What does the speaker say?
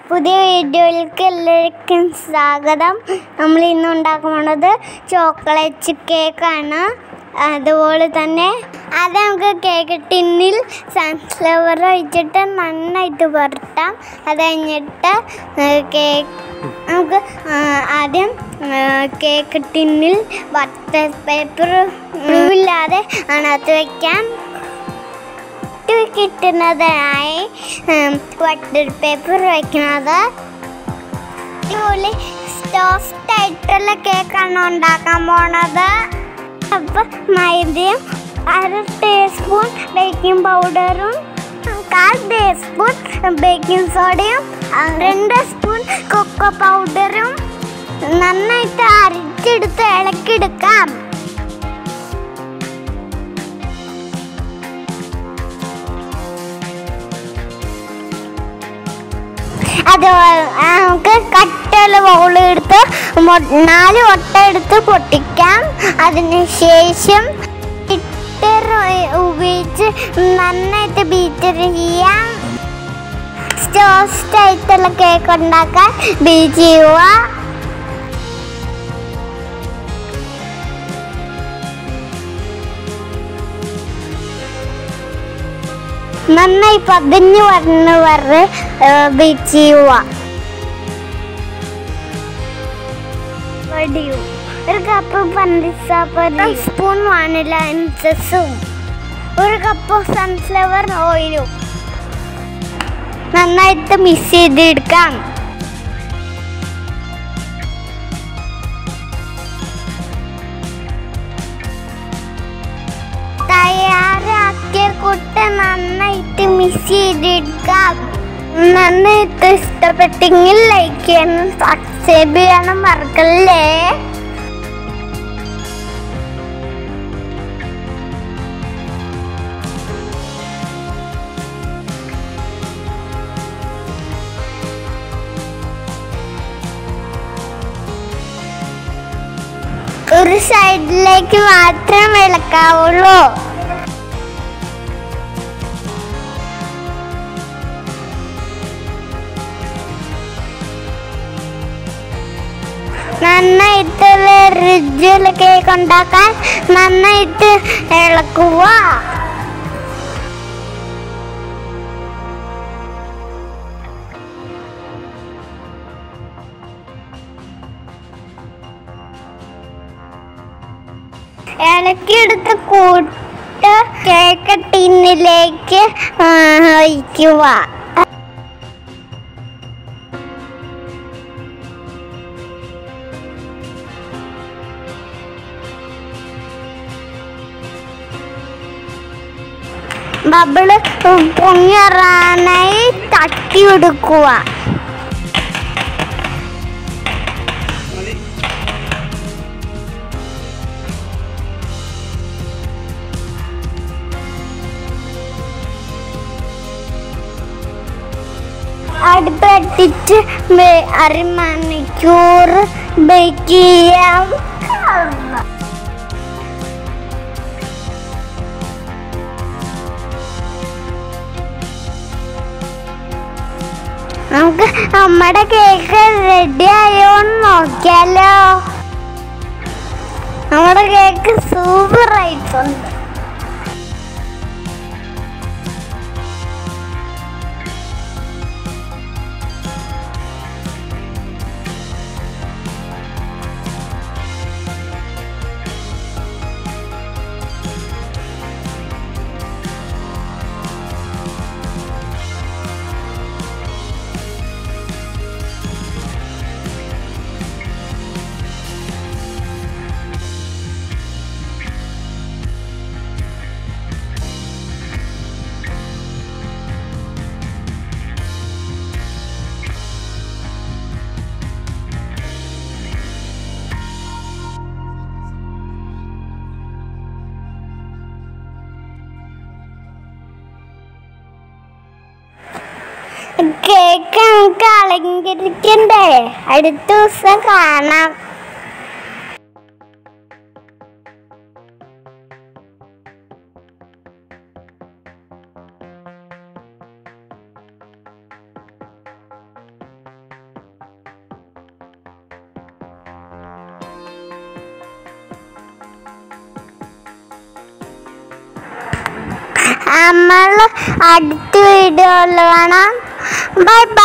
പുതിയ വീഡിയോയിലേക്ക് എല്ലാവർക്കും സ്വാഗതം നമ്മൾ ഇന്ന് ഉണ്ടാക്കുന്നത് ചോക്ലേറ്റ് കേക്കാണ് അതുപോലെ തന്നെ അത് നമുക്ക് കേക്ക് ടിന്നിൽ സൺഫ്ലവർ ഒഴിച്ചിട്ട് നന്നായിട്ട് പുരട്ടാം അത് കഴിഞ്ഞിട്ട് കേക്ക് നമുക്ക് ആ, ആദ്യം ആ, കേക്ക് ടിന്നിൽ ബട്ടർ പേപ്പർ ഇല്ലാതെ അതിനകത്ത് വയ്ക്കാം ഇട്ട് കിട്ടുന്നതിനായി ബട്ടർ പേപ്പർ വയ്ക്കുന്നത് അടിപൊളി സോഫ്റ്റ് ആയിട്ടുള്ള കേക്കാണ് ഉണ്ടാക്കാൻ പോണത് അപ്പം മൈദയും അര ടീസ്പൂൺ ബേക്കിംഗ് പൗഡറും കാൽ ടീസ്പൂൺ ബേക്കിംഗ് സോഡയും രണ്ട് സ്പൂൺ കൊക്കോ പൗഡറും നന്നായിട്ട് അരച്ചെടുത്ത് ഇളക്കിയെടുക്കാം അത് ആ, നമുക്ക് കട്ടുള്ള ബൗൾ എടുത്ത് മൊ- നാല് മുട്ട എടുത്ത് പൊട്ടിക്കാം അതിനുശേഷം ബീറ്റർ ഉപയോഗിച്ച് നന്നായിട്ട് ബീറ്റർ ചെയ്യാം സോഫ്റ്റ് ആയിട്ടുള്ള കേക്ക് ഉണ്ടാക്കാൻ ബീറ്റ് ചെയ്യുക നന്നായി പതിഞ്ഞു വരണ വരെ ബീറ്റ് ചെയ്യുക വടിയും ഒരു കപ്പ് പഞ്ചസാര സ്പൂൺ വാനില എൻസസും ഒരു കപ്പ് സൺഫ്ലവർ ഓയിലും നന്നായിട്ട് മിക്സ് ചെയ്തെടുക്കാം തയ്യാറാക്കിയ കുട്ട നന്നായിട്ട് മിക്സ് ചെയ്തെടുക്കാം നന്നായിട്ട് ഇഷ്ടപ്പെട്ടെങ്കിൽ ലൈക്ക് ചെയ്യണം സബ്സ്ക്രൈബ് ചെയ്യണം മറക്കല്ലേ ഒരു സൈഡിലേക്ക് മാത്രം ഇളക്കാവുള്ളൂ നന്നായിട്ട് രുചിയുള്ള കേക്ക് ഉണ്ടാക്കാൻ നന്നായിട്ട് ഇളക്കുക ഇളക്കിയെടുത്ത് കൂട്ട് കേക്ക് ടിന്നിലേക്ക് ആ, ഒഴിക്കുക ബബിള് പൊങ്ങിറാനായി തട്ടിയെടുക്കുക അടുപ്പട്ടിച്ച് അരമണിക്കൂർ ബേക്ക് ചെയ്യാം നമുക്ക് നമ്മുടെ കേക്ക് റെഡി ആയോന്ന് നോക്കിയാലോ നമ്മുടെ കേക്ക് സൂപ്പർ ആയിട്ടുണ്ട് കേക്ക് നമുക്ക് അലങ്കരിക്കണ്ടേ അടുത്ത ദിവസം കാണാം നമ്മൾ അടുത്ത വീഡിയോയിൽ കാണാം ബൈ ബൈ